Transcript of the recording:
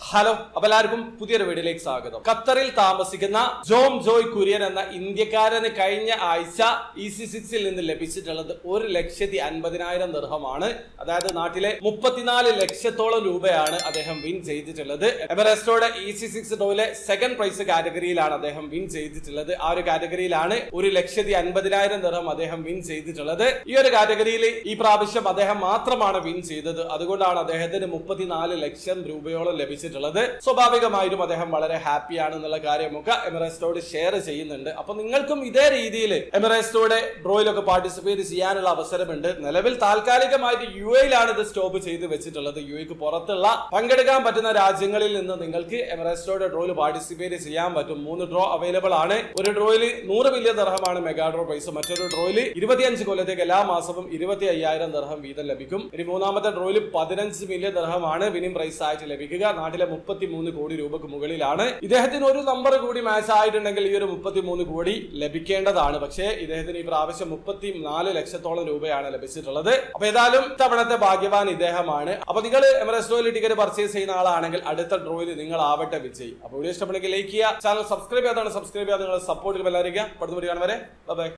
hello അപ്പൊ എല്ലാവർക്കും പുതിയൊരു വീഡിയോയിലേക്ക് സ്വാഗതം ഖത്തറിൽ താമസിക്കുന്ന ജോം ജോയ് കുര്യൻ എന്ന ഇന്ത്യക്കാരന് കഴിഞ്ഞ ആഴ്ച ഇ സി സിക്സിൽ നിന്ന് ലഭിച്ചിട്ടുള്ളത് ഒരു ലക്ഷത്തി അൻപതിനായിരം ദർഹമാണ് അതായത് നാട്ടിലെ മുപ്പത്തിനാല് ലക്ഷത്തോളം രൂപയാണ് അദ്ദേഹം വിൻ ചെയ്തിട്ടുള്ളത് എവറസ്റ്റോടെ ഇ സി സിക്സ് ഡോയിലെ സെക്കൻഡ് പ്രൈസ് കാറ്റഗറിയിലാണ് അദ്ദേഹം വിൻ ചെയ്തിട്ടുള്ളത് ആ ഒരു കാറ്റഗറിയിലാണ് ഒരു ലക്ഷത്തി അൻപതിനായിരം ദർഹം അദ്ദേഹം വിൻ ചെയ്തിട്ടുള്ളത് ഈ ഒരു കാറ്റഗറിയിൽ ഈ പ്രാവശ്യം അദ്ദേഹം മാത്രമാണ് വിൻ ചെയ്തത് അതുകൊണ്ടാണ് അദ്ദേഹത്തിന് മുപ്പത്തിനാല് ലക്ഷം രൂപയോളം ലഭിച്ചിട്ടുള്ളത് സ്വാഭാവികമായിട്ടും അദ്ദേഹം വളരെ ഹാപ്പിയാണ് എന്നുള്ള കാര്യമൊക്കെ എമിറേസ്റ്റോട് ഷെയർ ചെയ്യുന്നുണ്ട് അപ്പൊ നിങ്ങൾക്കും ഇതേ രീതിയിൽ എമിറേസ്റ്റോടെ ഡ്രോയിലൊക്കെ പാർട്ടിസിപ്പേറ്റ് ചെയ്യാനുള്ള അവസരമുണ്ട് നിലവിൽ താൽക്കാലികമായിട്ട് യു എയിലാണ് ഇത് സ്റ്റോപ്പ് ചെയ്ത് വെച്ചിട്ടുള്ളത് യു എക്ക് പുറത്തുള്ള പങ്കെടുക്കാൻ പറ്റുന്ന രാജ്യങ്ങളിൽ നിന്ന് നിങ്ങൾക്ക് എമിറേസ്റ്റോടെ ഡ്രോയിൽ പാർട്ടിസിപ്പേറ്റ് ചെയ്യാൻ പറ്റും മൂന്ന് ഡ്രോ അവൈലബിൾ ആണ് ഒരു ഡ്രോയിൽ നൂറ് മില്യൺ ദർഹമാണ് മെഗാ ഡ്രോ പ്രൈസ് മറ്റൊരു ഡ്രോയിൽ ഇരുപത്തിയഞ്ച് കൊല്ലത്തേക്ക് എല്ലാ മാസവും ഇരുപത്തി അയ്യായിരം ദർഹം വീതം ലഭിക്കും ഇനി മൂന്നാമത്തെ ഡ്രോയിൽ പതിനഞ്ച് മില്യൺ ദർഹമാണ് വിനിംഗ് പ്രൈസ് ആയിട്ട് ലഭിക്കുക നാട്ടിലെ മുപ്പത്തി മൂന്ന് കോടി രൂപക്ക് മുകളിലാണ് ഇദ്ദേഹത്തിന് ഒരു നമ്പർ കൂടി മാച്ച് ആയിട്ടുണ്ടെങ്കിൽ ഈ ഒരു മുപ്പത്തി മൂന്ന് കോടി ലഭിക്കേണ്ടതാണ് പക്ഷേ ഇദ്ദേഹത്തിന് ഈ പ്രാവശ്യം മുപ്പത്തി നാല് ലക്ഷത്തോളം രൂപയാണ് ലഭിച്ചിട്ടുള്ളത് അപ്പൊ ഏതായാലും ഇത്തവണത്തെ ഭാഗ്യവാൻ ഇദ്ദേഹമാണ് അപ്പൊ നിങ്ങൾ എമറസ്റ്റോയിൽ ടിക്കറ്റ് പർച്ചേസ് ചെയ്യുന്ന ആളാണെങ്കിൽ അടുത്ത ഡ്രോയിൽ നിങ്ങൾ ആവട്ടെ വിജയ് അപ്പൊ വീഡിയോ ഇഷ്ടപ്പെടുമെങ്കിൽ ലൈക്ക് ചെയ്യുക ചാനൽ സബ്സ്ക്രൈബ് ചെയ്യാതാണ് സബ്സ്ക്രൈബ് ചെയ്യാതെ നിങ്ങൾ സപ്പോർട്ടിൽ എല്ലാവരും അടുത്ത വീഡിയോ കാണുവരെ ബൈ